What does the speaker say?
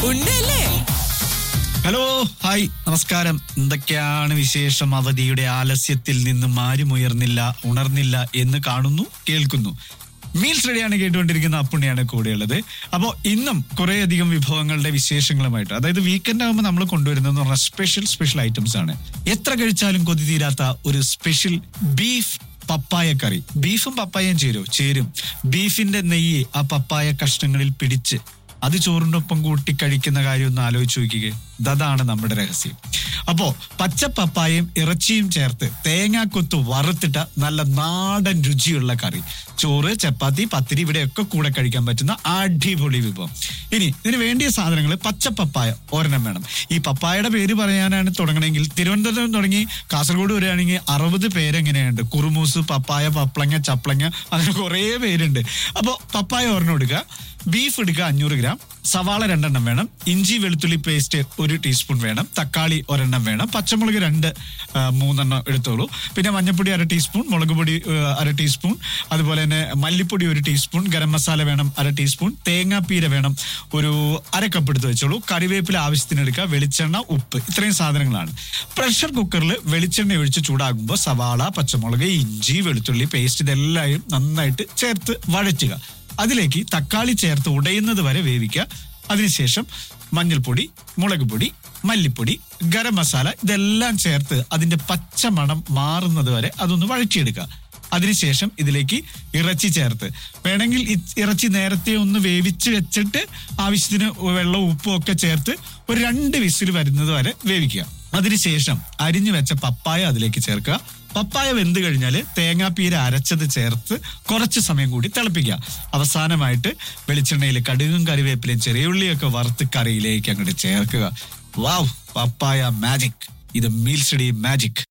ഉണ്ടല്ലേ hello hi നമസ്കാരം എന്തൊക്കെയാണ് വിശേഷം അവധിയുടെ ആലസ്യത്തിൽ നിന്നും ആരും ഉയർന്നില്ല ഉണർന്നില്ല എന്ന് കാണുന്നു കേൾക്കുന്നു മീൽസ് റെഡിയാണ് കേട്ടുകൊണ്ടിരിക്കുന്ന അപ്പുണ്ണിയാണ് കൂടെയുള്ളത് അപ്പോൾ ഇന്നും കുറേയധികം വിഭവങ്ങളുടെ വിശേഷങ്ങളുമായിട്ട് അതായത് വീക്കെൻഡ് ആകുമ്പോൾ നമ്മൾ കൊണ്ടുവരുന്നതെന്ന് പറഞ്ഞാൽ സ്പെഷ്യൽ സ്പെഷ്യൽ ഐറ്റംസ് ആണ് എത്ര കഴിച്ചാലും കൊതി തീരാത്ത ഒരു സ്പെഷ്യൽ ബീഫ് പപ്പായ കറി ബീഫും പപ്പായയും ചേരും ചേരും ബീഫിന്റെ നെയ്യ് ആ പപ്പായ കഷ്ണങ്ങളിൽ പിടിച്ച് അത് ചോറിനൊപ്പം കൂട്ടി കഴിക്കുന്ന കാര്യം ഒന്ന് ആലോചിച്ച് നോക്കിക്കേ അതാണ് നമ്മുടെ രഹസ്യം അപ്പോ പച്ച പപ്പായയും ഇറച്ചിയും ചേർത്ത് തേങ്ങാക്കൊത്ത് വറുത്തിട്ട നല്ല നാടൻ രുചിയുള്ള കറി ചോറ് ചപ്പാത്തി പത്തിരി ഇവിടെയൊക്കെ കൂടെ കഴിക്കാൻ പറ്റുന്ന അടിപൊളി വിഭവം ഇനി ഇതിന് വേണ്ടിയ സാധനങ്ങൾ പച്ച പപ്പായ ഒരെണ്ണം വേണം ഈ പപ്പായയുടെ പേര് പറയാനാണ് തുടങ്ങണമെങ്കിൽ തിരുവനന്തപുരം തുടങ്ങി കാസർഗോഡ് വരികയാണെങ്കിൽ അറുപത് പേരെങ്ങനെയുണ്ട് കുറുമൂസ് പപ്പായ പപ്പളങ്ങ ചപ്പളങ്ങ അങ്ങനെ കുറേ പേരുണ്ട് അപ്പോൾ പപ്പായ ഒരെണ്ണം എടുക്കുക ബീഫ് എടുക്കുക അഞ്ഞൂറ് ഗ്രാം സവാള രണ്ടെണ്ണം വേണം ഇഞ്ചി വെളുത്തുള്ളി പേസ്റ്റ് ഒരു ടീസ്പൂൺ വേണം തക്കാളി ഒരെണ്ണം വേണം പച്ചമുളക് രണ്ട് ആ, മൂന്നെണ്ണം എടുത്തോളൂ പിന്നെ മഞ്ഞൾപ്പൊടി അര ടീസ്പൂൺ മുളക് പൊടി ആ, അര ടീസ്പൂൺ അതുപോലെ തന്നെ മല്ലിപ്പൊടി ഒരു ടീസ്പൂൺ ഗരം മസാല വേണം അര ടീസ്പൂൺ തേങ്ങാപ്പീര വേണം ഒരു അര കപ്പ് എടുത്ത് വെച്ചോളൂ കറിവേപ്പില ആവശ്യത്തിന് എടുക്കുക വെളിച്ചെണ്ണ ഉപ്പ് ഇത്രയും സാധനങ്ങളാണ് പ്രഷർ കുക്കറിൽ വെളിച്ചെണ്ണ ഒഴിച്ച് ചൂടാകുമ്പോൾ സവാള പച്ചമുളക് ഇഞ്ചി വെളുത്തുള്ളി പേസ്റ്റ് ഇതെല്ലാം നന്നായിട്ട് ചേർത്ത് വഴറ്റുക അതിലേക്ക് തക്കാളി ചേർത്ത് ഉടയുന്നത് വരെ വേവിക്കുക അതിനുശേഷം മഞ്ഞൾപ്പൊടി മുളക് പൊടി മല്ലിപ്പൊടി ഗരം മസാല ഇതെല്ലാം ചേർത്ത് അതിന്റെ പച്ച മണം മാറുന്നത് വരെ അതൊന്ന് വഴറ്റിയെടുക്കുക അതിനുശേഷം ഇതിലേക്ക് ഇറച്ചി ചേർത്ത് വേണമെങ്കിൽ ഇ- ഇറച്ചി നേരത്തെ ഒന്ന് വേവിച്ച് വെച്ചിട്ട് ആവശ്യത്തിന് വെള്ളവും ഉപ്പും ഒക്കെ ചേർത്ത് ഒരു രണ്ട് വിസിൽ വരുന്നത് വരെ വേവിക്കുക അതിനുശേഷം അരിഞ്ഞു വെച്ച പപ്പായ അതിലേക്ക് ചേർക്കുക പപ്പായ വെന്ത് കഴിഞ്ഞാൽ തേങ്ങാപ്പീര അരച്ചത് ചേർത്ത് കുറച്ച് സമയം കൂടി തിളപ്പിക്കുക അവസാനമായിട്ട് വെളിച്ചെണ്ണയിൽ കടുകും കറിവേപ്പിലയും ചെറിയ ഉള്ളിയൊക്കെ വറുത്ത് കറിയിലേക്ക് അങ്ങോട്ട് ചേർക്കുക വാവ് പപ്പായ മാജിക് ഇത് മീൽസടി മാജിക്